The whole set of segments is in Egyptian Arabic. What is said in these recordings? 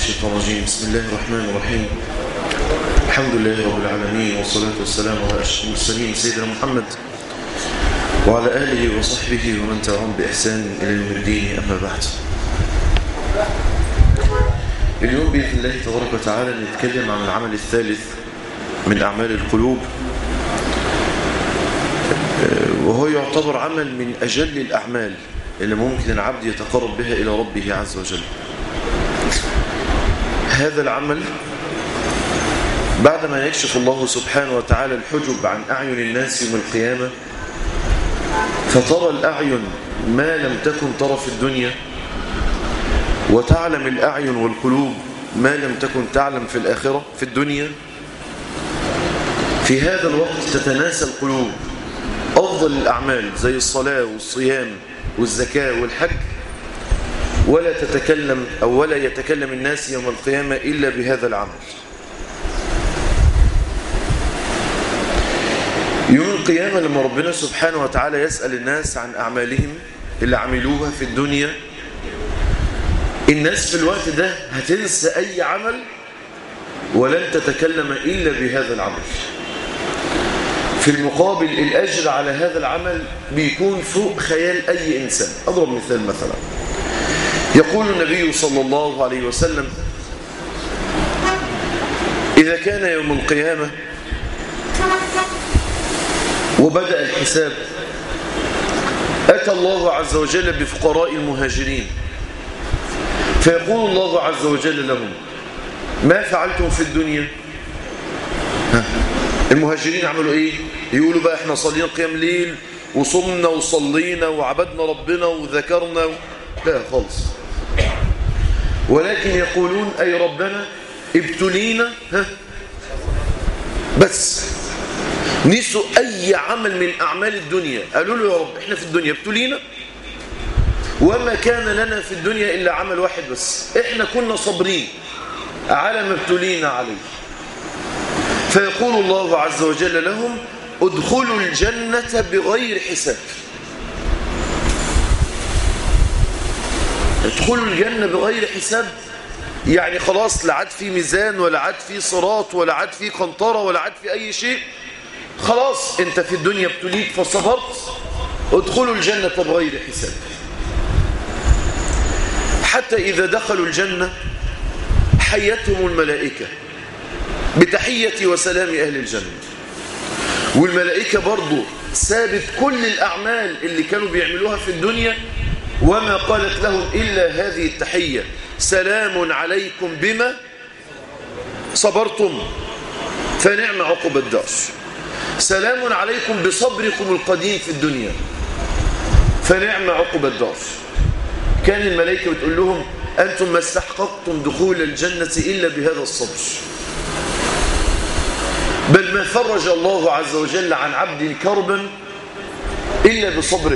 الشيطان الرجيم بسم الله الرحمن الرحيم الحمد لله رب العالمين والصلاة والسلام على أشرف المرسلين سيدنا محمد وعلى آله وصحبه ومن تبعهم بإحسان إلى يوم الدين أما بعد اليوم بإذن الله تبارك وتعالى نتكلم عن العمل الثالث من أعمال القلوب وهو يعتبر عمل من أجل الأعمال اللي ممكن العبد يتقرب بها إلى ربه عز وجل هذا العمل بعدما يكشف الله سبحانه وتعالى الحجب عن أعين الناس يوم القيامة فترى الأعين ما لم تكن ترى في الدنيا وتعلم الأعين والقلوب ما لم تكن تعلم في الآخرة في الدنيا في هذا الوقت تتناسى القلوب أفضل الأعمال زي الصلاة والصيام والزكاة والحج ولا تتكلم أو ولا يتكلم الناس يوم القيامة إلا بهذا العمل يوم القيامة لما ربنا سبحانه وتعالى يسأل الناس عن أعمالهم اللي عملوها في الدنيا الناس في الوقت ده هتنسى أي عمل ولن تتكلم إلا بهذا العمل في المقابل الأجر على هذا العمل بيكون فوق خيال أي إنسان أضرب مثال مثلا يقول النبي صلى الله عليه وسلم إذا كان يوم القيامة وبدأ الحساب أتى الله عز وجل بفقراء المهاجرين فيقول الله عز وجل لهم ما فعلتم في الدنيا المهاجرين عملوا ايه يقولوا بقى احنا صلينا قيام ليل وصمنا وصلينا وعبدنا ربنا وذكرنا و... لا خالص ولكن يقولون اي ربنا ابتلينا ها بس نسوا اي عمل من اعمال الدنيا قالوا له يا رب احنا في الدنيا ابتلينا وما كان لنا في الدنيا الا عمل واحد بس احنا كنا صابرين على ما ابتلينا عليه فيقول الله عز وجل لهم ادخلوا الجنة بغير حساب ادخلوا الجنة بغير حساب يعني خلاص لا عاد في ميزان ولا عاد في صراط ولا عاد في قنطرة ولا عاد في أي شيء خلاص انت في الدنيا ابتليت فصبرت ادخلوا الجنة بغير حساب حتى إذا دخلوا الجنة حيتهم الملائكة بتحية وسلام أهل الجنة والملائكة برضو سابت كل الأعمال اللي كانوا بيعملوها في الدنيا وما قالت لهم إلا هذه التحية سلام عليكم بما صبرتم فنعم عقب الدار سلام عليكم بصبركم القديم في الدنيا فنعم عقب الدار كان الملائكة بتقول لهم أنتم ما استحققتم دخول الجنة إلا بهذا الصبر بل ما فرج الله عز وجل عن عبد كربا إلا بصبره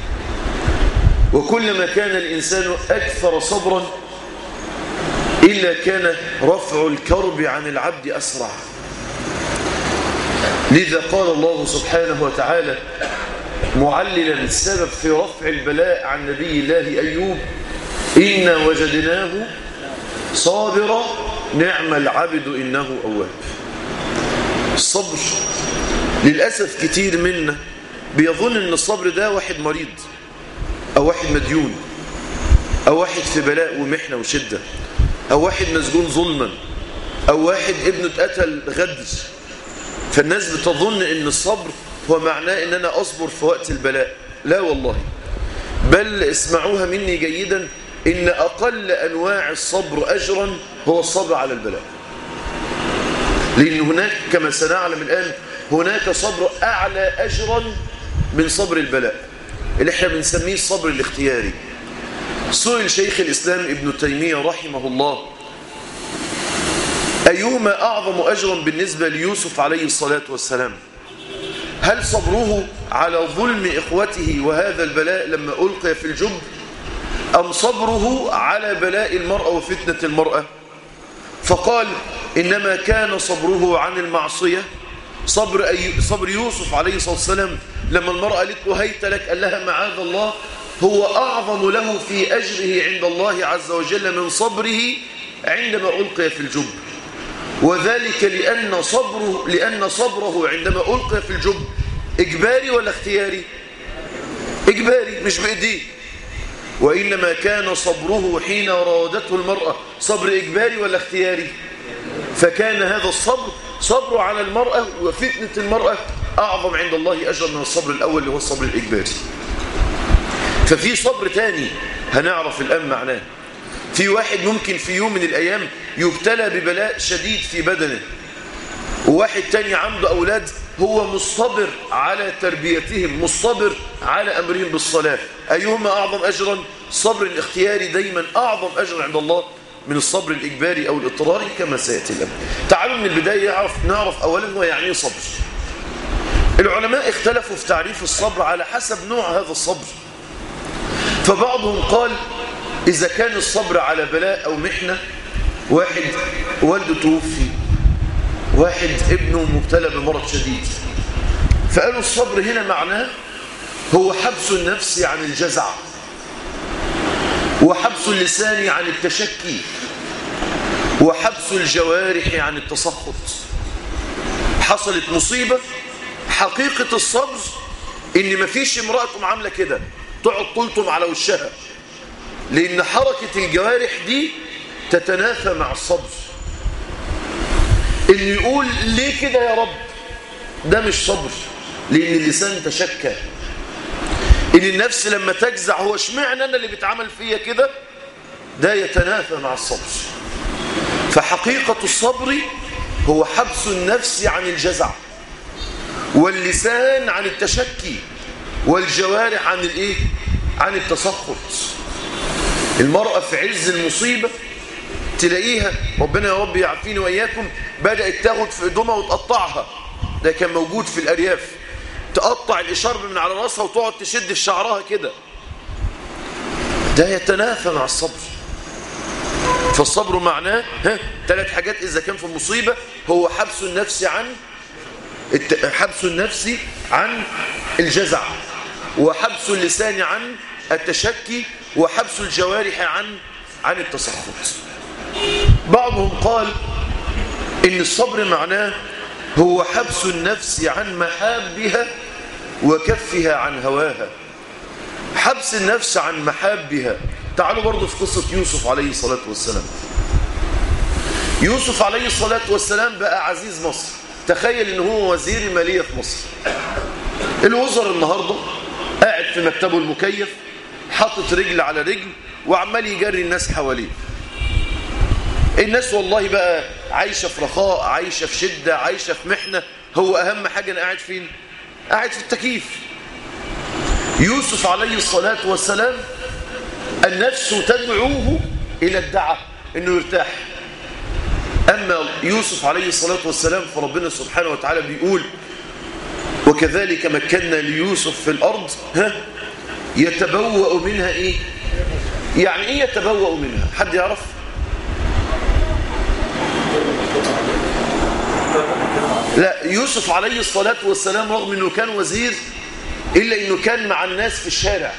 وكلما كان الإنسان أكثر صبرا إلا كان رفع الكرب عن العبد أسرع لذا قال الله سبحانه وتعالى معللا السبب في رفع البلاء عن نبي الله أيوب إنا وجدناه صابرا نعم العبد إنه أواب الصبر للأسف كتير منا بيظن ان الصبر ده واحد مريض او واحد مديون او واحد في بلاء ومحنة وشدة او واحد مسجون ظلما او واحد ابنه اتقتل غدر فالناس بتظن ان الصبر هو معناه ان انا اصبر في وقت البلاء لا والله بل اسمعوها مني جيدا ان اقل انواع الصبر اجرا هو الصبر على البلاء لأن هناك كما سنعلم الآن هناك صبر أعلى أجرا من صبر البلاء اللي احنا بنسميه الصبر الاختياري سئل شيخ الإسلام ابن تيمية رحمه الله أيهما أعظم أجرا بالنسبة ليوسف عليه الصلاة والسلام هل صبره على ظلم إخوته وهذا البلاء لما ألقي في الجب أم صبره على بلاء المرأة وفتنة المرأة فقال إنما كان صبره عن المعصية صبر, أي صبر يوسف عليه الصلاة والسلام لما المرأة قالت له هيت لك قال لها معاذ الله هو أعظم له في أجره عند الله عز وجل من صبره عندما ألقي في الجب وذلك لأن صبره, لأن صبره عندما ألقي في الجب إجباري ولا اختياري إجباري مش بإيديه وإنما كان صبره حين راودته المرأة صبر إجباري ولا اختياري فكان هذا الصبر صبر على المرأة وفتنة المرأة أعظم عند الله أجر من الصبر الأول اللي هو الصبر الإجباري ففي صبر تاني هنعرف الآن معناه في واحد ممكن في يوم من الأيام يبتلى ببلاء شديد في بدنه وواحد تاني عنده أولاد هو مصطبر على تربيتهم مصطبر على أمرهم بالصلاة أيهما أعظم أجرا الصبر الاختياري دايما أعظم أجر عند الله من الصبر الإجباري أو الاضطراري كما سيأتي الآن تعالوا من البداية يعرف نعرف أولا هو يعني صبر العلماء اختلفوا في تعريف الصبر على حسب نوع هذا الصبر فبعضهم قال إذا كان الصبر على بلاء أو محنة واحد والده توفي واحد ابنه مبتلى بمرض شديد فقالوا الصبر هنا معناه هو حبس النفس عن الجزع وحبس اللسان عن التشكي وحبس الجوارح عن التسخط حصلت مصيبة حقيقة الصبر ان مفيش امرأة عاملة كده تقعد طلتم على وشها لان حركة الجوارح دي تتنافى مع الصبر اللي يقول ليه كده يا رب ده مش صبر لان اللسان تشكى ان النفس لما تجزع هو اشمعنى انا اللي بيتعمل فيا كده ده يتنافى مع الصبر فحقيقة الصبر هو حبس النفس عن الجزع واللسان عن التشكي والجوارح عن الايه عن التسخط المرأة في عز المصيبة تلاقيها ربنا يا رب يعافيني وإياكم بدأت تاخد في هدومها وتقطعها ده كان موجود في الأرياف تقطع الإشارب من على راسها وتقعد تشد في شعرها كده ده يتنافى مع الصبر فالصبر معناه ها ثلاث حاجات إذا كان في مصيبة هو حبس النفس عن حبس النفس عن الجزع وحبس اللسان عن التشكي وحبس الجوارح عن عن التسخط بعضهم قال إن الصبر معناه هو حبس النفس عن محابها وكفها عن هواها حبس النفس عن محابها تعالوا برضو في قصة يوسف عليه الصلاة والسلام يوسف عليه الصلاة والسلام بقى عزيز مصر تخيل ان هو وزير المالية في مصر الوزر النهاردة قاعد في مكتبه المكيف حاطط رجل على رجل وعمال يجري الناس حواليه الناس والله بقى عايشة في رخاء عايشة في شدة عايشة في محنة هو أهم حاجة أنا قاعد فين قاعد في التكييف يوسف عليه الصلاة والسلام النفس تدعوه إلى الدعاء إنه يرتاح أما يوسف عليه الصلاة والسلام فربنا سبحانه وتعالى بيقول وكذلك مكنا ليوسف في الأرض ها يتبوأ منها إيه يعني إيه يتبوأ منها حد يعرف لا يوسف عليه الصلاة والسلام رغم أنه كان وزير إلا أنه كان مع الناس في الشارع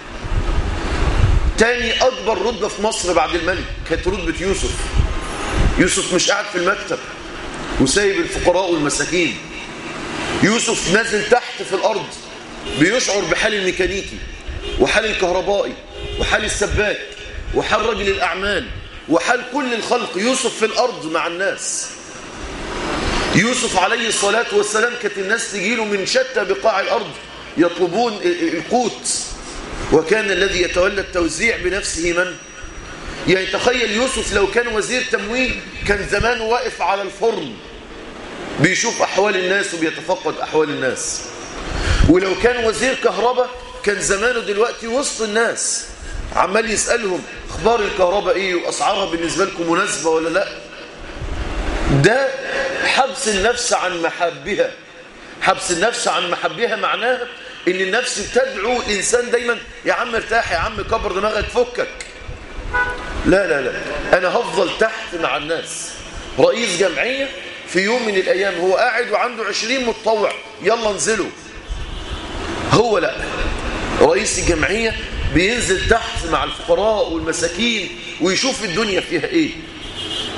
تاني أكبر رتبة في مصر بعد الملك كانت رتبة يوسف يوسف مش قاعد في المكتب وسايب الفقراء والمساكين يوسف نازل تحت في الأرض بيشعر بحال الميكانيكي وحال الكهربائي وحال السباك وحال رجل الأعمال وحال كل الخلق يوسف في الأرض مع الناس يوسف عليه الصلاة والسلام كانت الناس تجيله من شتى بقاع الأرض يطلبون القوت وكان الذي يتولى التوزيع بنفسه من؟ يعني تخيل يوسف لو كان وزير تموين كان زمانه واقف على الفرن بيشوف أحوال الناس وبيتفقد أحوال الناس ولو كان وزير كهرباء كان زمانه دلوقتي وسط الناس عمال يسألهم اخبار الكهرباء ايه واسعارها بالنسبة لكم مناسبة ولا لا ده حبس النفس عن محبها حبس النفس عن محبها معناها ان النفس تدعو الانسان دايما يا عم ارتاح يا عم كبر دماغك فكك لا لا لا انا هفضل تحت مع الناس رئيس جمعية في يوم من الايام هو قاعد وعنده عشرين متطوع يلا انزلوا هو لا رئيس الجمعية بينزل تحت مع الفقراء والمساكين ويشوف الدنيا فيها ايه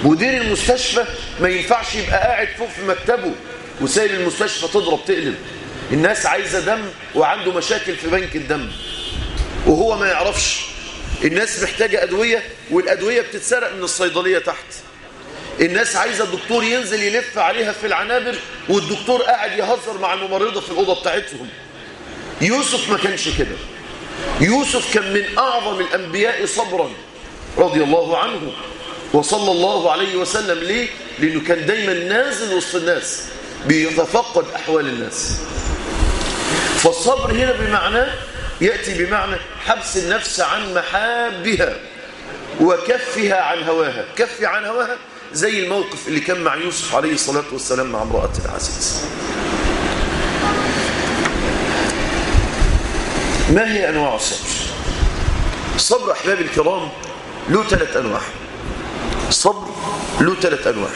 مدير المستشفى ما ينفعش يبقى قاعد فوق في مكتبه وسايب المستشفى تضرب تقلب الناس عايزة دم وعنده مشاكل في بنك الدم وهو ما يعرفش الناس محتاجة أدوية والأدوية بتتسرق من الصيدلية تحت الناس عايزة الدكتور ينزل يلف عليها في العنابر والدكتور قاعد يهزر مع الممرضة في الأوضة بتاعتهم يوسف ما كانش كده يوسف كان من أعظم الأنبياء صبرا رضي الله عنه وصلى الله عليه وسلم ليه؟ لأنه كان دايما نازل وسط الناس بيتفقد أحوال الناس فالصبر هنا بمعنى يأتي بمعنى حبس النفس عن محابها وكفها عن هواها كف عن هواها زي الموقف اللي كان مع يوسف عليه الصلاة والسلام مع امرأة العزيز ما هي أنواع الصبر الصبر أحباب الكرام له ثلاث أنواع الصبر له ثلاث أنواع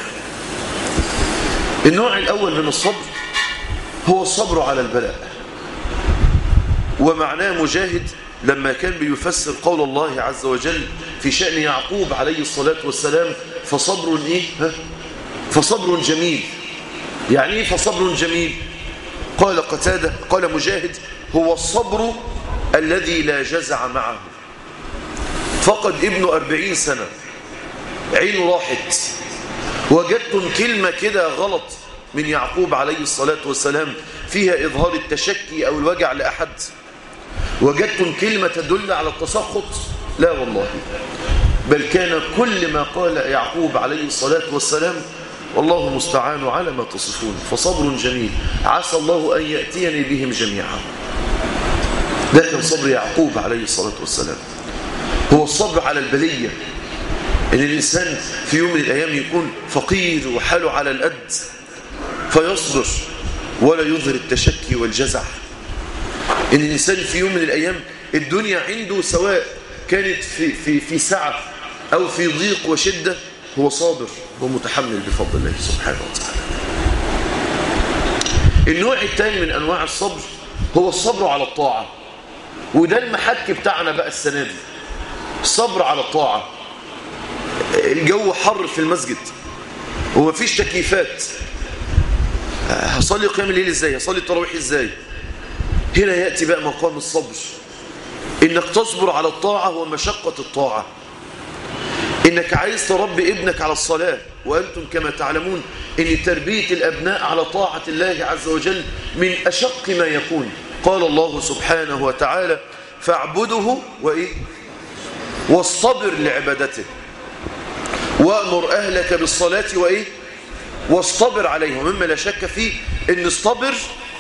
النوع الأول من الصبر هو الصبر على البلاء ومعناه مجاهد لما كان بيفسر قول الله عز وجل في شأن يعقوب عليه الصلاة والسلام فصبر إيه؟ ها؟ فصبر جميل يعني إيه فصبر جميل قال قتادة قال مجاهد هو الصبر الذي لا جزع معه فقد ابن أربعين سنة عينه راحت وجدتم كلمة كده غلط من يعقوب عليه الصلاة والسلام فيها إظهار التشكي أو الوجع لأحد وجدتم كلمة تدل على التسخط لا والله بل كان كل ما قال يعقوب عليه الصلاة والسلام والله المستعان على ما تصفون فصبر جميل عسى الله أن يأتيني بهم جميعا ده كان صبر يعقوب عليه الصلاة والسلام هو الصبر على البلية إن الإنسان في يوم من الأيام يكون فقير وحاله على الأد فيصبر ولا يظهر التشكي والجزع إن الإنسان في يوم من الأيام الدنيا عنده سواء كانت في, في, في سعة أو في ضيق وشدة هو صابر ومتحمل بفضل الله سبحانه وتعالى النوع الثاني من أنواع الصبر هو الصبر على الطاعة وده المحك بتاعنا بقى السنة دي الصبر على الطاعة الجو حر في المسجد ومفيش تكييفات هصلي قيام الليل ازاي هصلي التراويح ازاي هنا يأتي بقى مقام الصبر انك تصبر على الطاعة ومشقة الطاعة انك عايز تربي ابنك على الصلاة وانتم كما تعلمون ان تربية الابناء على طاعة الله عز وجل من اشق ما يكون قال الله سبحانه وتعالى فاعبده وايه واصطبر لعبادته وامر اهلك بالصلاة وايه واصطبر عليها مما لا شك فيه ان اصطبر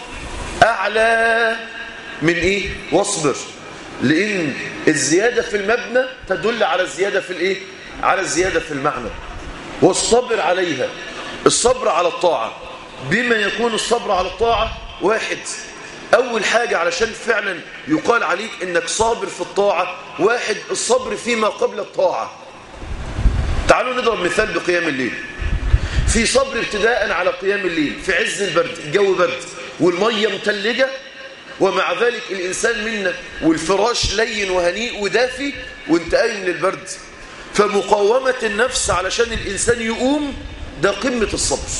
اعلى من ايه واصبر لان الزيادة في المبنى تدل على الزيادة في الايه على الزيادة في المعنى واصطبر عليها الصبر على الطاعة بما يكون الصبر على الطاعة واحد أول حاجة علشان فعلا يقال عليك إنك صابر في الطاعة واحد الصبر فيما قبل الطاعة تعالوا نضرب مثال بقيام الليل في صبر ابتداء على قيام الليل في عز البرد الجو برد والمية متلجة ومع ذلك الإنسان منا والفراش لين وهنيء ودافي وانت قايم للبرد فمقاومة النفس علشان الإنسان يقوم ده قمة الصبر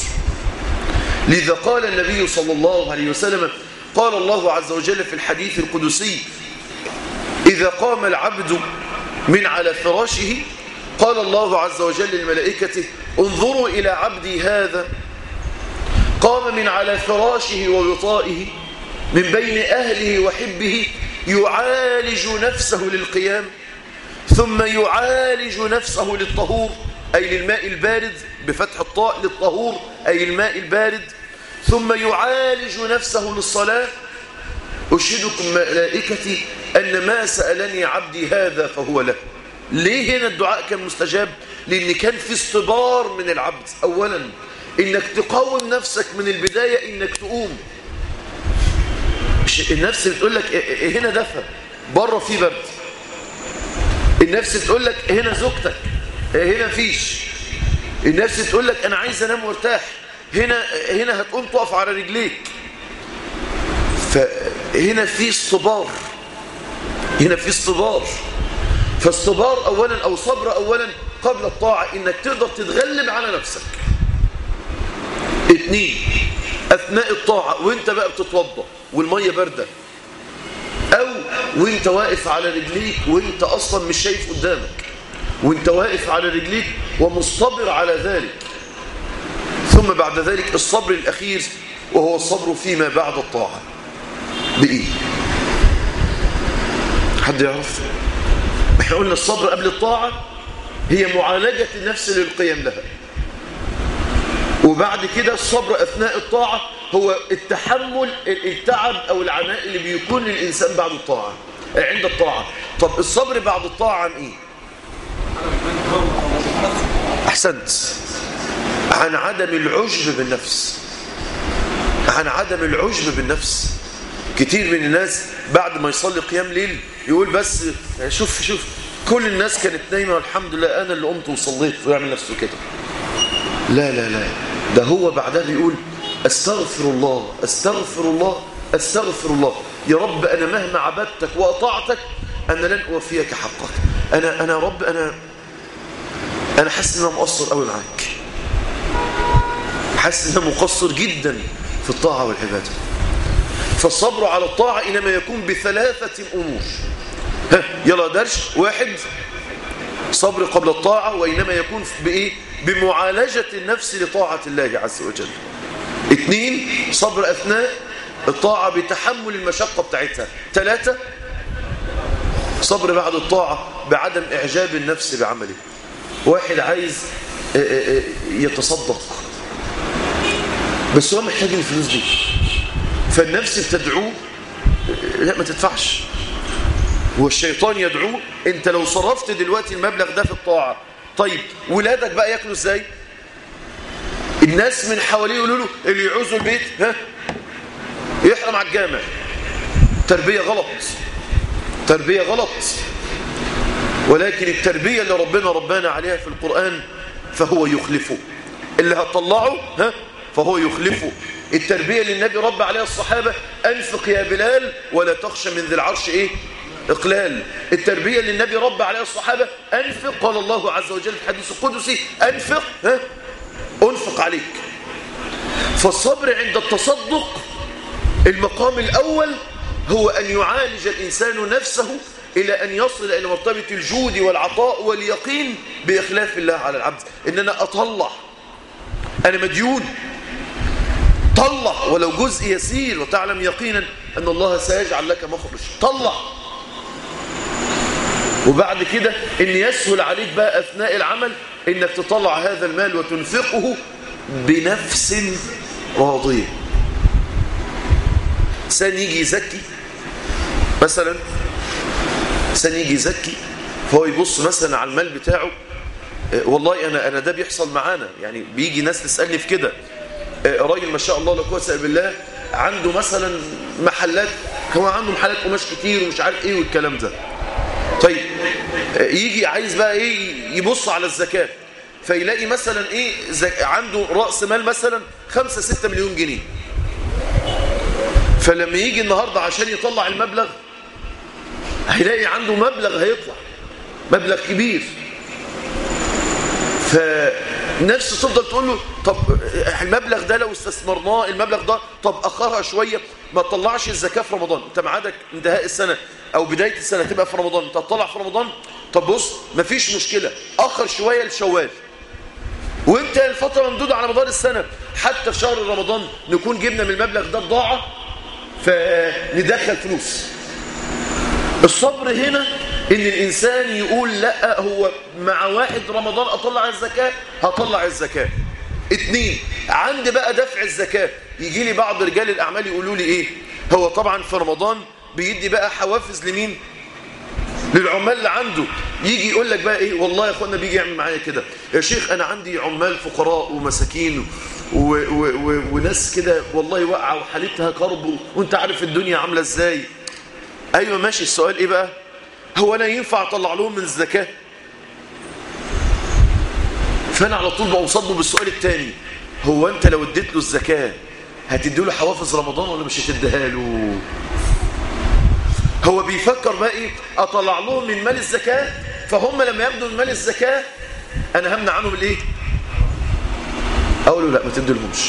لذا قال النبي صلى الله عليه وسلم قال الله عز وجل في الحديث القدسي إذا قام العبد من على فراشه قال الله عز وجل للملائكة انظروا إلى عبدي هذا قام من على فراشه ووطائه من بين أهله وحبه يعالج نفسه للقيام ثم يعالج نفسه للطهور أي للماء البارد بفتح الطاء للطهور أي الماء البارد ثم يعالج نفسه للصلاة أشهدكم ملائكتي أن ما سألني عبدي هذا فهو له ليه هنا الدعاء كان مستجاب لأن كان في استبار من العبد أولا إنك تقاوم نفسك من البداية إنك تقوم النفس بتقول لك هنا دفى بره في برد النفس تقول لك هنا زوجتك هنا فيش النفس تقول لك انا عايز انام وارتاح هنا هنا هتقوم تقف على رجليك فهنا في اصطبار هنا في اصطبار فاصطبار اولا او صبر اولا قبل الطاعة إنك تقدر تتغلب على نفسك اتنين أثناء الطاعة وانت بقى بتتوضى والمية باردة أو وانت واقف على رجليك وانت أصلا مش شايف قدامك وانت واقف على رجليك ومصطبر على ذلك ثم بعد ذلك الصبر الأخير وهو الصبر فيما بعد الطاعة بإيه حد يعرف احنا قلنا الصبر قبل الطاعة هي معالجة النفس للقيام لها وبعد كده الصبر أثناء الطاعة هو التحمل التعب أو العناء اللي بيكون للإنسان بعد الطاعة عند الطاعة طب الصبر بعد الطاعة عن إيه أحسنت عن عدم العجب بالنفس عن عدم العجب بالنفس كتير من الناس بعد ما يصلي قيام ليل يقول بس شوف شوف كل الناس كانت نايمة والحمد لله أنا اللي قمت وصليت ويعمل نفسه كده لا لا لا ده هو بعدها بيقول استغفر الله استغفر الله استغفر الله يا رب أنا مهما عبدتك وأطعتك أنا لن أوفيك حقك أنا أنا رب أنا أنا حاسس إن أنا مقصر قوي معاك حاسس إن أنا مقصر جدا في الطاعة والعبادة فالصبر على الطاعة إنما يكون بثلاثة أمور ها يلا درش واحد صبر قبل الطاعة وإنما يكون بإيه بمعالجة النفس لطاعة الله عز وجل اثنين صبر أثناء الطاعة بتحمل المشقة بتاعتها ثلاثة صبر بعد الطاعة بعدم إعجاب النفس بعمله واحد عايز يتصدق بس هو محتاج الفلوس دي فالنفس بتدعوه لا ما تدفعش والشيطان يدعوه انت لو صرفت دلوقتي المبلغ ده في الطاعة طيب ولادك بقى ياكلوا ازاي الناس من حواليه يقولوا له اللي يعوزوا البيت ها يحرم على الجامع تربية غلط تربية غلط ولكن التربية اللي ربنا ربنا عليها في القرآن فهو يخلفه اللي هتطلعه ها فهو يخلفه التربية اللي النبي رب عليها الصحابة أنفق يا بلال ولا تخشى من ذي العرش إيه إقلال التربية اللي النبي رب عليها الصحابة أنفق قال الله عز وجل في الحديث القدسي أنفق ها أنفق عليك فالصبر عند التصدق المقام الأول هو أن يعالج الإنسان نفسه إلى أن يصل إلى مرتبة الجود والعطاء واليقين بإخلاف الله على العبد إن أنا أطلع أنا مديون طلع ولو جزء يسير وتعلم يقينا أن الله سيجعل لك مخرج طلع وبعد كده ان يسهل عليك بقى اثناء العمل انك تطلع هذا المال وتنفقه بنفس راضيه سان يجي يزكي مثلا سان يجي يزكي فهو يبص مثلا على المال بتاعه والله انا انا ده بيحصل معانا يعني بيجي ناس تسالني في كده راجل ما شاء الله لا قوه الا بالله عنده مثلا محلات هو عنده محلات قماش كتير ومش عارف ايه والكلام ده طيب يجي عايز بقى ايه يبص على الزكاة فيلاقي مثلا ايه عنده رأس مال مثلا 5 6 مليون جنيه فلما يجي النهاردة عشان يطلع المبلغ هيلاقي عنده مبلغ هيطلع مبلغ كبير فنفسه تفضل تقول له طب المبلغ ده لو استثمرناه المبلغ ده طب أخرها شوية ما تطلعش الزكاة في رمضان انت معادك انتهاء السنة او بداية السنة تبقى في رمضان انت تطلع في رمضان طب بص مفيش مشكلة اخر شوية لشوال وانت الفترة ممدودة على مدار السنة حتى في شهر رمضان نكون جبنا من المبلغ ده بضاعة فندخل فلوس الصبر هنا ان الانسان يقول لا هو مع واحد رمضان اطلع الزكاة هطلع الزكاة اتنين عندي بقى دفع الزكاة يجي لي بعض رجال الاعمال يقولوا لي ايه هو طبعا في رمضان بيدي بقى حوافز لمين للعمال اللي عنده يجي يقول لك بقى ايه والله يا اخوانا بيجي يعمل معايا كده يا شيخ انا عندي عمال فقراء ومساكين و و و وناس كده والله واقعه وحالتها كرب وانت عارف الدنيا عامله ازاي ايوه ماشي السؤال ايه بقى هو انا ينفع اطلع لهم من الزكاه فانا على طول بوصله بالسؤال الثاني هو انت لو اديت له الزكاه هتدي له حوافز رمضان ولا مش هتديها له هو بيفكر بقى ايه اطلع لهم من مال الزكاه فهم لما ياخدوا من مال الزكاه انا همنع عنهم الايه اقول له لا ما تديلهمش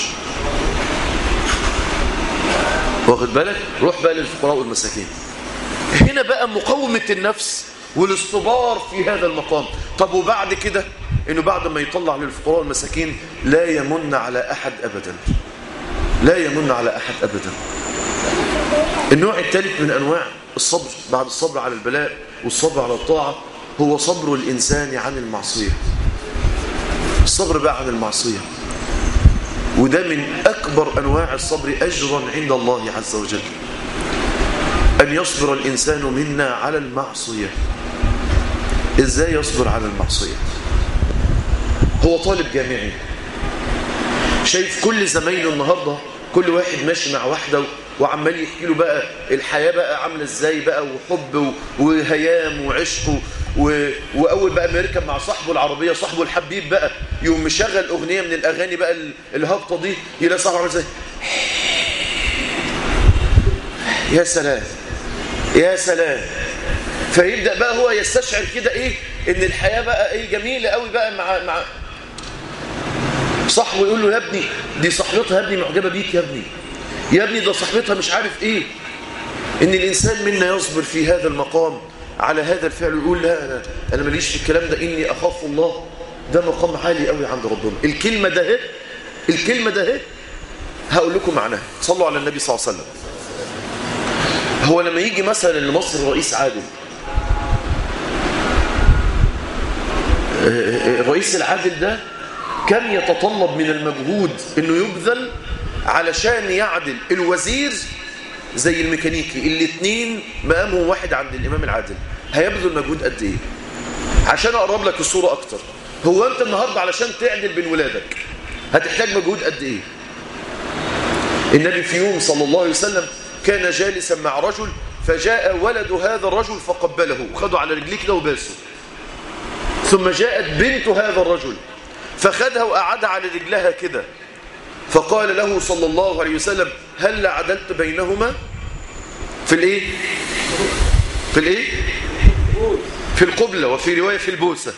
واخد بالك روح بقى للفقراء والمساكين هنا بقى مقاومة النفس والاصطبار في هذا المقام طب وبعد كده انه بعد ما يطلع للفقراء والمساكين لا يمن على احد ابدا لا يمن على احد ابدا النوع الثالث من انواع الصبر بعد الصبر على البلاء والصبر على الطاعة هو صبر الانسان عن المعصية الصبر بقى عن المعصية وده من أكبر أنواع الصبر أجرا عند الله عز وجل أن يصبر الإنسان منا على المعصية إزاي يصبر على المعصية هو طالب جامعي شايف كل زمايله النهاردة كل واحد ماشي مع واحدة وعمال يحكي له بقى الحياة بقى عاملة ازاي بقى وحب وهيام وعشق و... واول بقى ما يركب مع صاحبه العربيه صاحبه الحبيب بقى يقوم مشغل اغنيه من الاغاني بقى الهابطه دي يلاقي صاحبه عامل ازاي يا سلام يا سلام فيبدا بقى هو يستشعر كده ايه ان الحياه بقى ايه جميله قوي بقى مع مع صاحبه يقول له يا ابني دي صاحبتها يا ابني معجبه بيك يا ابني يا ابني ده صاحبتها مش عارف ايه ان الانسان منا يصبر في هذا المقام على هذا الفعل ويقول لا أنا, أنا ماليش في الكلام ده إني أخاف الله ده مقام عالي قوي عند ربنا الكلمة ده هي الكلمة ده هي هقول لكم معناها صلوا على النبي صلى الله عليه وسلم هو لما يجي مثلا لمصر رئيس عادل الرئيس العادل ده كم يتطلب من المجهود انه يبذل علشان يعدل الوزير زي الميكانيكي الاثنين مقامهم واحد عند الامام العادل هيبذل مجهود قد ايه عشان اقرب لك الصوره اكتر هو انت النهارده علشان تعدل بين ولادك هتحتاج مجهود قد ايه النبي في يوم صلى الله عليه وسلم كان جالسا مع رجل فجاء ولد هذا الرجل فقبله وخده على رجليه كده وباسه ثم جاءت بنت هذا الرجل فخدها وقعدها على رجلها كده فقال له صلى الله عليه وسلم هل عدلت بينهما في الايه في الايه في القبلة وفي رواية في البوسة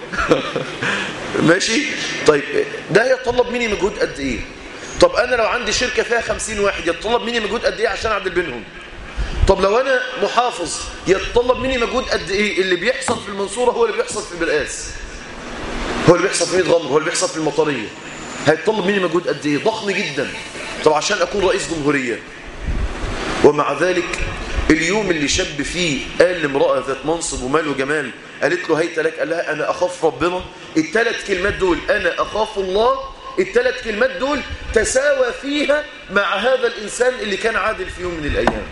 ماشي طيب ده يتطلب مني مجهود قد ايه طب انا لو عندي شركة فيها خمسين واحد يتطلب مني مجهود قد ايه عشان اعدل بينهم طب لو انا محافظ يتطلب مني مجهود قد ايه اللي بيحصل في المنصورة هو اللي بيحصل في البرقاس هو اللي بيحصل في ميت غمر هو اللي بيحصل في المطرية هيتطلب مني مجهود قد ايه ضخم جدا طب عشان اكون رئيس جمهورية ومع ذلك اليوم اللي شاب فيه قال لامرأة ذات منصب ومال وجمال قالت له هيت لك قال لها انا اخاف ربنا الثلاث كلمات دول انا اخاف الله الثلاث كلمات دول تساوى فيها مع هذا الانسان اللي كان عادل في يوم من الايام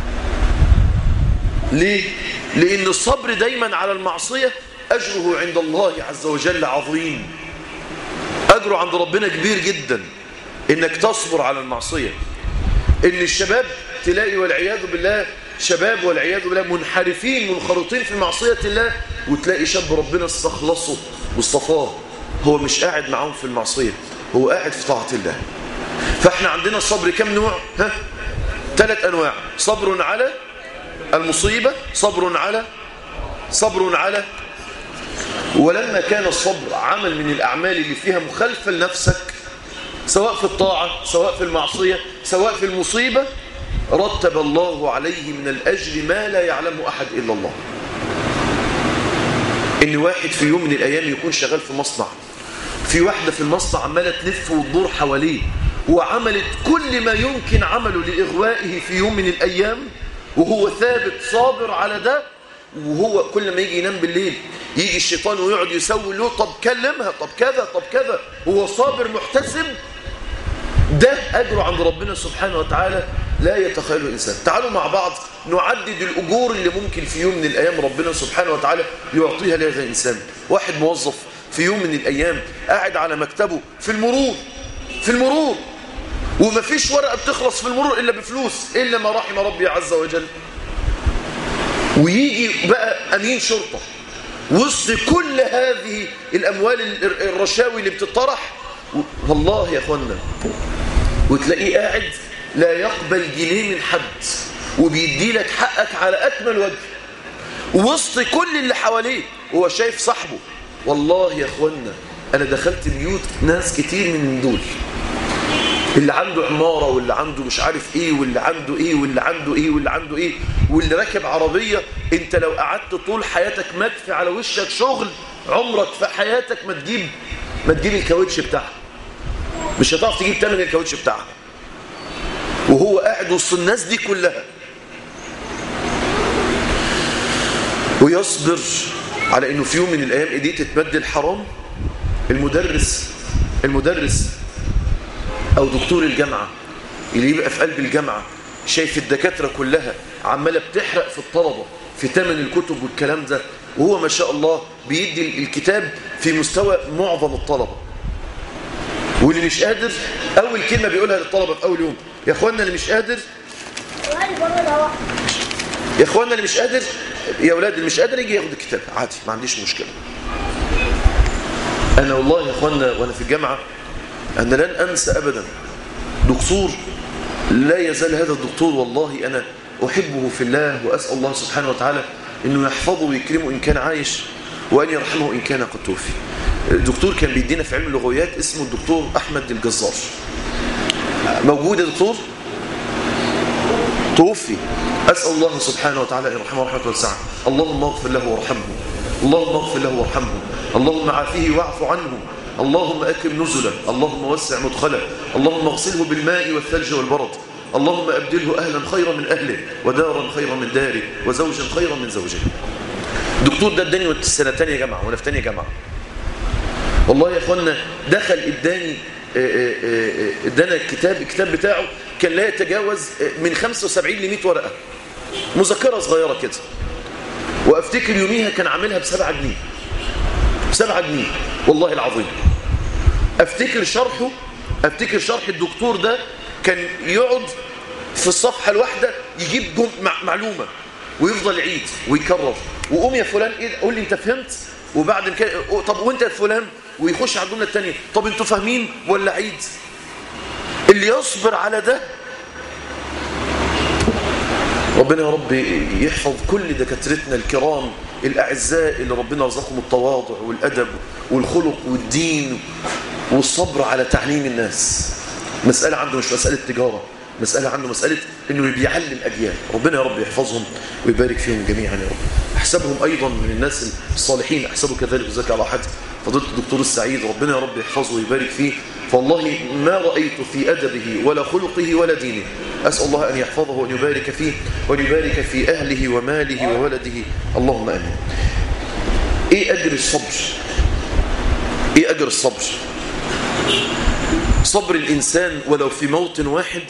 ليه لان الصبر دايما على المعصية اجره عند الله عز وجل عظيم أجره عند ربنا كبير جدا إنك تصبر على المعصية إن الشباب تلاقي والعياذ بالله شباب والعياذ بالله منحرفين منخرطين في معصية الله وتلاقي شاب ربنا استخلصه واصطفاه هو مش قاعد معاهم في المعصية هو قاعد في طاعة الله فاحنا عندنا الصبر كم نوع ها ثلاث أنواع صبر على المصيبة صبر على صبر على ولما كان الصبر عمل من الأعمال اللي فيها مخالفة لنفسك سواء في الطاعة سواء في المعصية سواء في المصيبة رتب الله عليه من الأجر ما لا يعلمه أحد إلا الله إن واحد في يوم من الأيام يكون شغال في مصنع في واحدة في المصنع عمالة تلف وتدور حواليه وعملت كل ما يمكن عمله لإغوائه في يوم من الأيام وهو ثابت صابر على ده وهو كل ما يجي ينام بالليل يجي الشيطان ويقعد يسوي له طب كلمها طب كذا طب كذا هو صابر محتسب ده أجره عند ربنا سبحانه وتعالى لا يتخيله الإنسان تعالوا مع بعض نعدد الأجور اللي ممكن في يوم من الأيام ربنا سبحانه وتعالى يعطيها لهذا الإنسان واحد موظف في يوم من الأيام قاعد على مكتبه في المرور في المرور ومفيش ورقة بتخلص في المرور إلا بفلوس إلا ما رحم ربي عز وجل ويجي بقى أمين شرطة وسط كل هذه الأموال الرشاوي اللي بتطرح والله يا أخوانا وتلاقيه قاعد لا يقبل جنيه من حد وبيدي لك حقك على أكمل وجه وسط كل اللي حواليه هو شايف صاحبه والله يا اخوانا انا دخلت بيوت ناس كتير من دول اللي عنده عمارة واللي عنده مش عارف ايه واللي عنده ايه واللي عنده ايه واللي عنده ايه واللي راكب عربية انت لو قعدت طول حياتك مدفي على وشك شغل عمرك في حياتك ما تجيب ما تجيب الكاوتش بتاعها مش هتعرف تجيب تمن الكاوتش بتاعها وهو قاعد وسط الناس دي كلها ويصبر على انه في يوم من الايام ايديه تتمد الحرام المدرس المدرس او دكتور الجامعه اللي يبقى في قلب الجامعه شايف الدكاتره كلها عماله بتحرق في الطلبه في ثمن الكتب والكلام ده وهو ما شاء الله بيدي الكتاب في مستوى معظم الطلبه واللي مش قادر اول كلمه بيقولها للطلبه في اول يوم يا اخوانا اللي مش قادر يا اخوانا اللي مش قادر يا اولاد اللي مش قادر يجي ياخد الكتاب عادي ما عنديش مشكله انا والله يا اخوانا وانا في الجامعه انا لن انسى ابدا دكتور لا يزال هذا الدكتور والله انا احبه في الله واسال الله سبحانه وتعالى انه يحفظه ويكرمه ان كان عايش وان يرحمه ان كان قد توفي الدكتور كان بيدينا في علم اللغويات اسمه الدكتور احمد الجزار موجود يا دكتور توفي أسأل الله سبحانه وتعالى أن يرحمه رحمة واسعة اللهم اغفر له وارحمه اللهم اغفر له وارحمه اللهم عافيه واعف عنه اللهم أكرم نزله اللهم وسع مدخله اللهم اغسله بالماء والثلج والبرد اللهم أبدله أهلا خيرا من أهله ودارا خيرا من داره وزوجا خيرا من زوجه دكتور ده اداني السنتين يا جماعة وانا في تانية جامعة والله يا اخوانا دخل اداني ادانا الكتاب الكتاب بتاعه كان لا يتجاوز من 75 ل 100 ورقه مذكره صغيره كده وافتكر يوميها كان عاملها ب 7 جنيه ب 7 جنيه والله العظيم افتكر شرحه افتكر شرح الدكتور ده كان يقعد في الصفحه الواحده يجيب معلومه ويفضل يعيد ويكرر وقوم يا فلان ايه قول لي انت فهمت وبعد كده طب وانت يا فلان ويخش على الجمله الثانيه طب انتوا فاهمين ولا عيد اللي يصبر على ده ربنا يا رب يحفظ كل دكاترتنا الكرام الأعزاء اللي ربنا رزقهم التواضع والأدب والخلق والدين والصبر على تعليم الناس مسألة عنده مش مسألة تجارة مسألة عنده مسألة انه بيعلم أجيال ربنا يا رب يحفظهم ويبارك فيهم جميعا يا رب احسبهم أيضا من الناس الصالحين احسبه كذلك وزكى على حد فضلت الدكتور السعيد ربنا يا رب يحفظه ويبارك فيه فوالله ما رأيت في أدبه ولا خلقه ولا دينه أسأل الله أن يحفظه وأن يبارك فيه وأن يبارك في أهله وماله وولده اللهم آمين إيه أجر الصبر إيه أجر الصبر صبر الإنسان ولو في موت واحد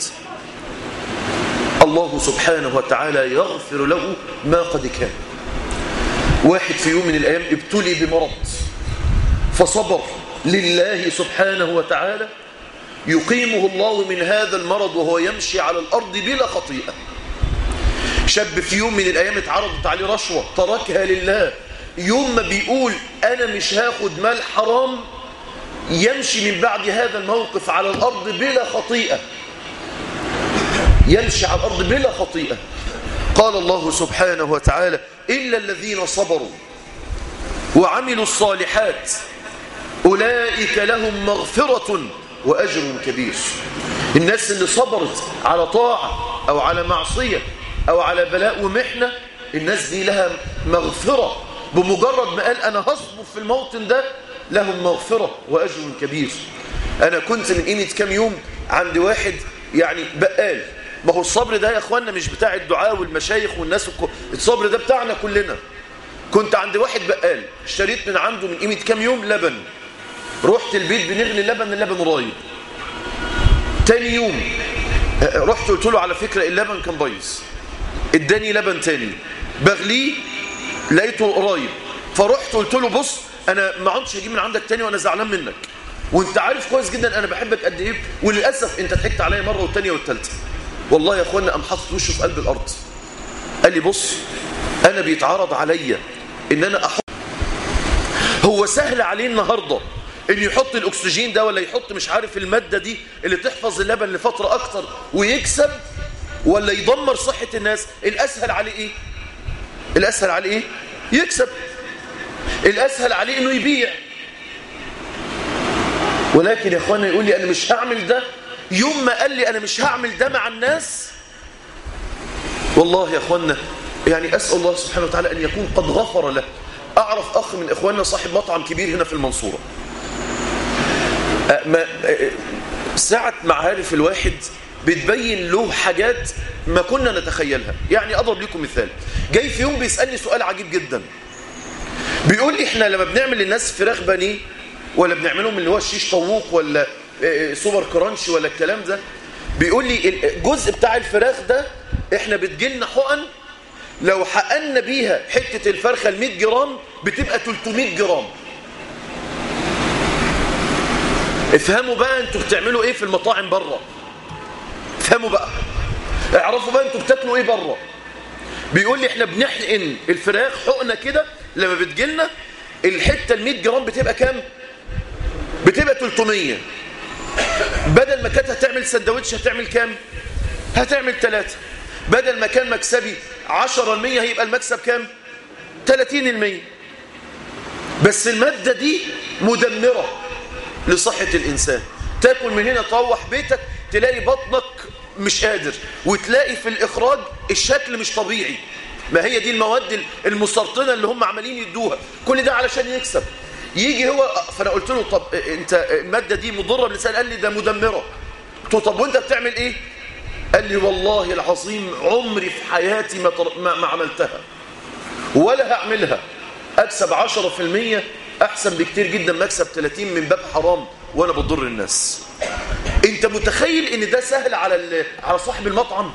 الله سبحانه وتعالى يغفر له ما قد كان واحد في يوم من الأيام ابتلي بمرض فصبر لله سبحانه وتعالى يقيمه الله من هذا المرض وهو يمشي على الأرض بلا خطيئة شاب في يوم من الأيام اتعرضت عليه رشوة تركها لله يوم ما بيقول أنا مش هاخد مال حرام يمشي من بعد هذا الموقف على الأرض بلا خطيئة يمشي على الأرض بلا خطيئة قال الله سبحانه وتعالى إلا الذين صبروا وعملوا الصالحات أولئك لهم مغفرة وأجر كبير الناس اللي صبرت على طاعة أو على معصية أو على بلاء ومحنة الناس دي لها مغفرة بمجرد ما قال أنا هصبر في الموطن ده لهم مغفرة وأجر كبير أنا كنت من قيمة كام يوم عند واحد يعني بقال ما هو الصبر ده يا أخوانا مش بتاع الدعاء والمشايخ والناس الكو... الصبر ده بتاعنا كلنا كنت عند واحد بقال اشتريت من عنده من قيمة كام يوم لبن رحت البيت بنغلي اللبن اللبن قريب تاني يوم رحت قلت له على فكرة اللبن كان بايظ اداني لبن تاني بغليه لقيته قريب فرحت قلت له بص انا ما عدتش هجيب من عندك تاني وانا زعلان منك وانت عارف كويس جدا انا بحبك قد ايه وللاسف انت ضحكت عليا مره والثانيه والثالثه والله يا اخوانا قام حاطط وشه في قلب الارض قال لي بص انا بيتعرض عليا ان انا احط هو سهل عليه النهارده ان يحط الاكسجين ده ولا يحط مش عارف الماده دي اللي تحفظ اللبن لفتره اكتر ويكسب ولا يدمر صحه الناس الاسهل عليه ايه الاسهل عليه ايه يكسب الأسهل عليه أنه يبيع ولكن يا أخوانا يقول لي أنا مش هعمل ده يوم ما قال لي أنا مش هعمل ده مع الناس والله يا أخوانا يعني أسأل الله سبحانه وتعالى أن يكون قد غفر له أعرف أخ من إخواننا صاحب مطعم كبير هنا في المنصورة ما ساعة معارف الواحد بتبين له حاجات ما كنا نتخيلها يعني أضرب لكم مثال جاي في يوم بيسألني سؤال عجيب جدا بيقول لي إحنا لما بنعمل للناس فراخ بانيه ولا بنعملهم اللي هو الشيش طووق ولا سوبر كرانش ولا الكلام ده بيقول لي الجزء بتاع الفراخ ده إحنا بتجيلنا حقن لو حقنا بيها حتة الفرخة ال 100 جرام بتبقى 300 جرام افهموا بقى انتوا بتعملوا ايه في المطاعم بره افهموا بقى اعرفوا بقى انتوا بتاكلوا ايه بره بيقول لي احنا بنحقن الفراخ حقنه كده لما بتجيلنا الحته ال 100 جرام بتبقى كام بتبقى 300 بدل ما كانت هتعمل سندوتش هتعمل كام هتعمل 3 بدل ما كان مكسبي 10 المية هيبقى المكسب كام 30 المية بس المادة دي مدمرة لصحة الإنسان تاكل من هنا تروح بيتك تلاقي بطنك مش قادر وتلاقي في الإخراج الشكل مش طبيعي ما هي دي المواد المسرطنة اللي هم عمالين يدوها كل ده علشان يكسب يجي هو فأنا قلت له طب انت المادة دي مضرة بالإنسان قال لي ده مدمرة قلت له طب وانت بتعمل ايه قال لي والله العظيم عمري في حياتي ما, طر... ما... ما عملتها ولا هعملها أكسب 10% أحسن بكتير جدا ما أكسب 30 من باب حرام وأنا بضر الناس أنت متخيل أن ده سهل على ال... على صاحب المطعم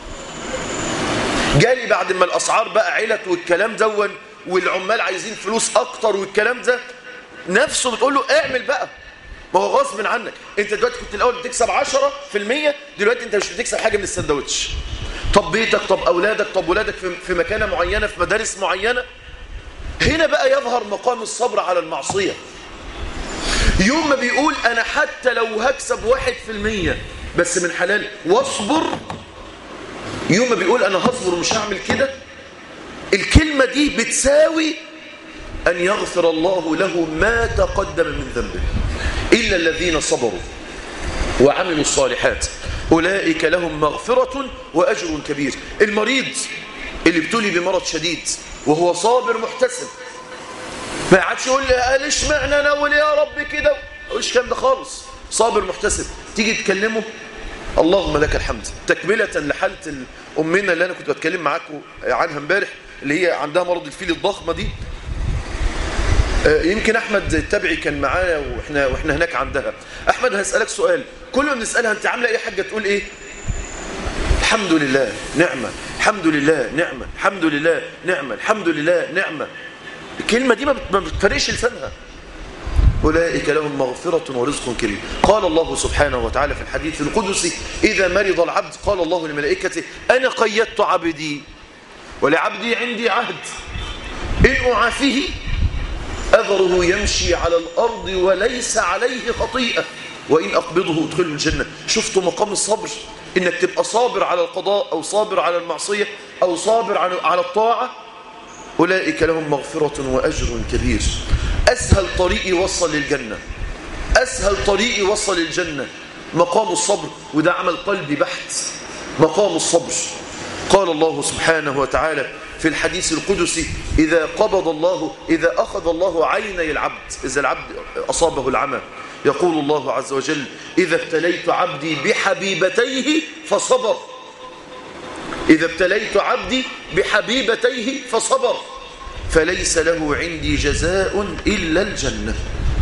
جالي بعد ما الأسعار بقى علت والكلام دون والعمال عايزين فلوس أكتر والكلام ده نفسه بتقول له اعمل بقى ما هو غصب عنك انت دلوقتي كنت الاول بتكسب 10% دلوقتي انت مش بتكسب حاجه من السندوتش طب بيتك طب اولادك طب ولادك في, في مكانه معينه في مدارس معينه هنا بقى يظهر مقام الصبر على المعصيه يوم ما بيقول انا حتى لو هكسب 1% بس من حلال واصبر يوم ما بيقول انا هصبر ومش هعمل كده الكلمه دي بتساوي ان يغفر الله له ما تقدم من ذنبه إلا الذين صبروا وعملوا الصالحات أولئك لهم مغفرة وأجر كبير المريض اللي ابتلي بمرض شديد وهو صابر محتسب ما عادش يقول لي ليش معنى انا اقول يا رب كده مش كلام ده خالص صابر محتسب تيجي تكلمه اللهم لك الحمد تكملة لحالة أمنا اللي أنا كنت بتكلم معاكم عنها امبارح اللي هي عندها مرض الفيل الضخمة دي يمكن احمد التبعي كان معانا واحنا واحنا هناك عندها احمد هسالك سؤال كل ما بنسالها انت عامله ايه يا حاجه تقول ايه الحمد لله نعمه الحمد لله نعمه الحمد لله نعمه الحمد لله نعمه الكلمه دي ما بتفرقش لسانها أولئك لهم مغفرة ورزق كريم قال الله سبحانه وتعالى في الحديث القدسي إذا مرض العبد قال الله لملائكته أنا قيدت عبدي ولعبدي عندي عهد إن أعافيه أذره يمشي على الأرض وليس عليه خطيئة وإن أقبضه أدخله الجنة شفتوا مقام الصبر إنك تبقى صابر على القضاء أو صابر على المعصية أو صابر على الطاعة أولئك لهم مغفرة وأجر كبير أسهل طريق يوصل للجنة أسهل طريق يوصل للجنة مقام الصبر وده عمل قلبي بحت مقام الصبر قال الله سبحانه وتعالى في الحديث القدسي إذا قبض الله إذا أخذ الله عيني العبد إذا العبد أصابه العمى يقول الله عز وجل إذا ابتليت عبدي بحبيبتيه فصبر إذا ابتليت عبدي بحبيبتيه فصبر فليس له عندي جزاء إلا الجنة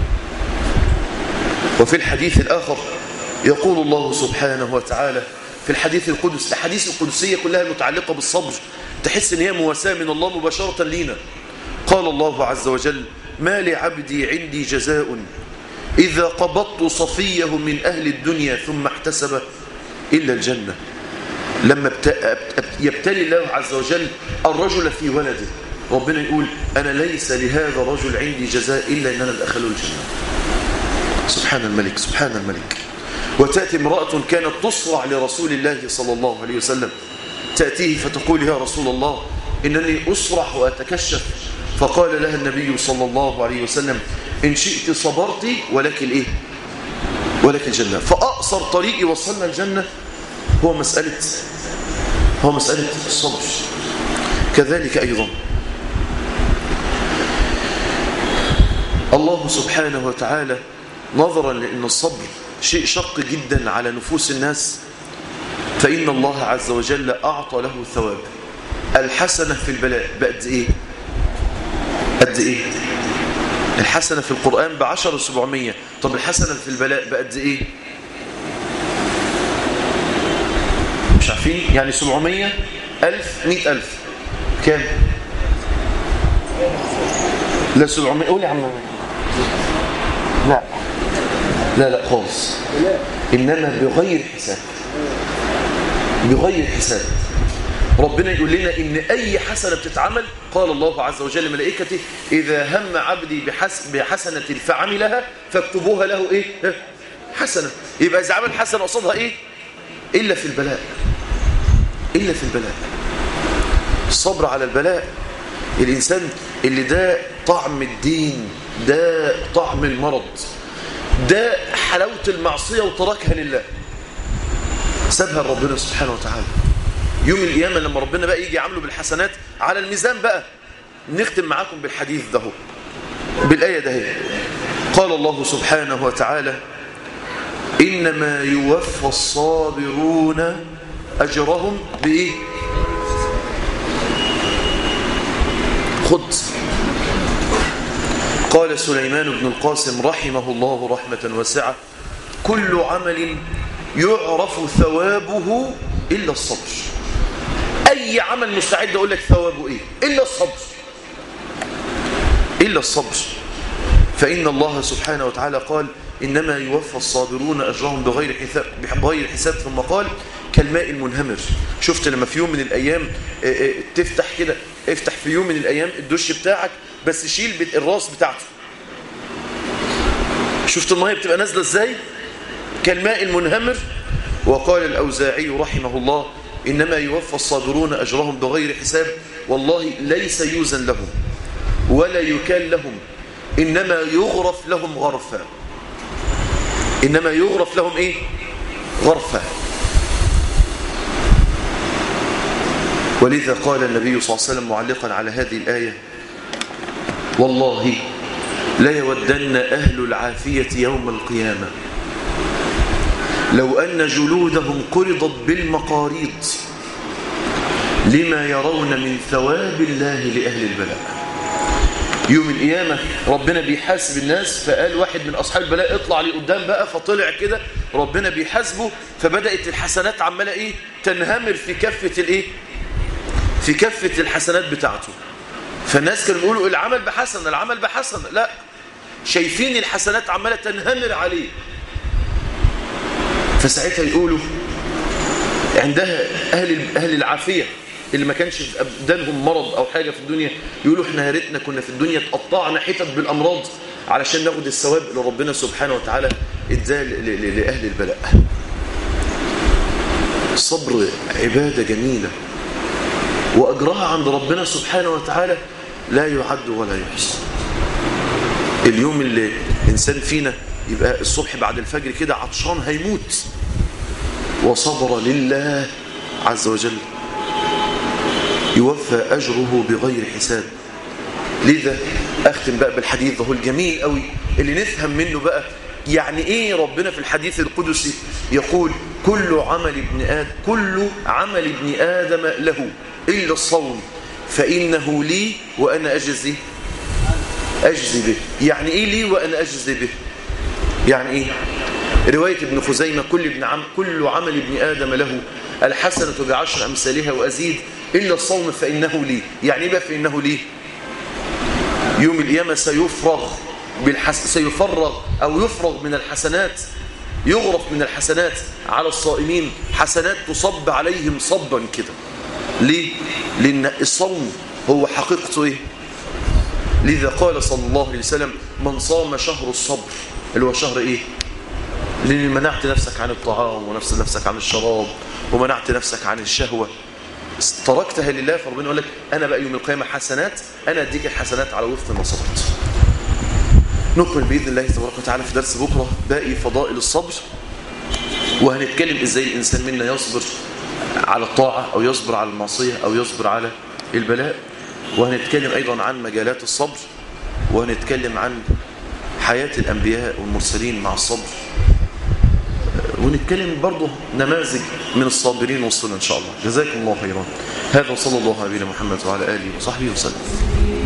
وفي الحديث الآخر يقول الله سبحانه وتعالى في الحديث القدس الحديث القدسية كلها متعلقة بالصبر تحس ان هي مواساة من الله مباشرة لينا قال الله عز وجل ما لعبدي عندي جزاء إذا قبضت صفيه من أهل الدنيا ثم احتسب إلا الجنة لما يبتلي الله عز وجل الرجل في ولده ربنا يقول أنا ليس لهذا الرجل عندي جزاء إلا أن أنا أدخله الجنة سبحان الملك سبحان الملك وتأتي امرأة كانت تصرع لرسول الله صلى الله عليه وسلم تأتيه فتقول يا رسول الله إنني أصرح وأتكشف فقال لها النبي صلى الله عليه وسلم إن شئت صبرت ولك الإيه ولك الجنة فأقصر طريق يوصلنا الجنة هو مسألة هو مسألة الصبر كذلك أيضا الله سبحانه وتعالى نظرا لأن الصبر شيء شق جدا على نفوس الناس فإن الله عز وجل أعطى له الثواب الحسنة في البلاء بقد إيه قد إيه الحسنة في القرآن بعشر سبعمية طب الحسنة في البلاء بقد إيه مش عارفين يعني سبعمية ألف مئة ألف كام لا سبعمية قول يا عم لا لا لا خالص إنما بغير حساب بغير حساب ربنا يقول لنا إن أي حسنة بتتعمل قال الله عز وجل لملائكته إذا هم عبدي بحس بحسنة فعملها فاكتبوها له إيه حسنة يبقى إذا عمل حسنة قصدها إيه إلا في البلاء إلا في البلاء الصبر على البلاء الإنسان اللي ده طعم الدين ده طعم المرض ده حلاوة المعصية وتركها لله سابها لربنا سبحانه وتعالى يوم القيامة لما ربنا بقى يجي يعمله بالحسنات على الميزان بقى نختم معاكم بالحديث ده بالآية ده هي. قال الله سبحانه وتعالى إنما يوفى الصابرون أجرهم بإيه خد قال سليمان بن القاسم رحمه الله رحمة واسعة كل عمل يعرف ثوابه إلا الصبر أي عمل مستعد أقول لك ثوابه إيه إلا الصبر إلا الصبر فإن الله سبحانه وتعالى قال إنما يوفى الصابرون أجرهم بغير حساب, بغير حساب ثم قال كالماء المنهمر شفت لما في يوم من الأيام تفتح كده افتح في يوم من الأيام الدش بتاعك بس شيل الراس بتاعته شفت المية بتبقى نازلة ازاي كالماء المنهمر وقال الأوزاعي رحمه الله إنما يوفى الصابرون أجرهم بغير حساب والله ليس يوزن لهم ولا يكال لهم إنما يغرف لهم غرفا إنما يغرف لهم إيه غرفا ولذا قال النبي صلى الله عليه وسلم معلقا على هذه الآية والله لا يودن أهل العافية يوم القيامة لو أن جلودهم قرضت بالمقاريض لما يرون من ثواب الله لأهل البلاء يوم القيامة ربنا بيحاسب الناس فقال واحد من أصحاب البلاء اطلع لي قدام بقى فطلع كده ربنا بيحاسبه فبدأت الحسنات عمالة ايه تنهمر في كفة الايه في كفة الحسنات بتاعته فالناس كانوا بيقولوا العمل بحسن العمل بحسن لا شايفين الحسنات عمالة تنهمر عليه فساعتها يقولوا عندها أهل, أهل العافية اللي ما كانش في أبدانهم مرض أو حاجة في الدنيا يقولوا احنا يا ريتنا كنا في الدنيا اتقطعنا حتت بالأمراض علشان ناخد الثواب اللي ربنا سبحانه وتعالى اداه لأهل البلاء الصبر عبادة جميلة وأجرها عند ربنا سبحانه وتعالى لا يعد ولا يحصى اليوم اللي إنسان فينا يبقى الصبح بعد الفجر كده عطشان هيموت وصبر لله عز وجل يوفى أجره بغير حساب لذا أختم بقى بالحديث ده الجميل قوي اللي نفهم منه بقى يعني إيه ربنا في الحديث القدسي يقول كل عمل ابن آدم كل عمل ابن آدم له إلا الصوم فإنه لي وأنا أجزي أجزي به يعني إيه لي وأنا أجزي به يعني إيه رواية ابن خزيمة كل, ابن عم كل عمل ابن آدم له الحسنة بعشر أمثالها وأزيد إلا الصوم فإنه لي يعني إيه بقى فإنه لي يوم القيامة سيفرغ بالحس... سيفرغ أو يفرغ من الحسنات يغرف من الحسنات على الصائمين حسنات تصب عليهم صبا كده ليه؟ لأن الصوم هو حقيقته إيه؟ لذا قال صلى الله عليه وسلم من صام شهر الصبر اللي هو شهر إيه؟ لأن منعت نفسك عن الطعام ونفس نفسك عن الشراب ومنعت نفسك عن الشهوة تركتها لله فربنا يقول لك أنا بقى يوم القيامة حسنات أنا أديك الحسنات على وفق ما صبرت نكمل بإذن الله تبارك وتعالى في درس بكرة باقي فضائل الصبر وهنتكلم إزاي الإنسان منا يصبر على الطاعة أو يصبر على المعصية أو يصبر على البلاء وهنتكلم أيضا عن مجالات الصبر وهنتكلم عن حياة الأنبياء والمرسلين مع الصبر ونتكلم برضه نماذج من الصابرين والصلة إن شاء الله جزاكم الله خيرا هذا صلى الله عليه محمد وعلى آله وصحبه وسلم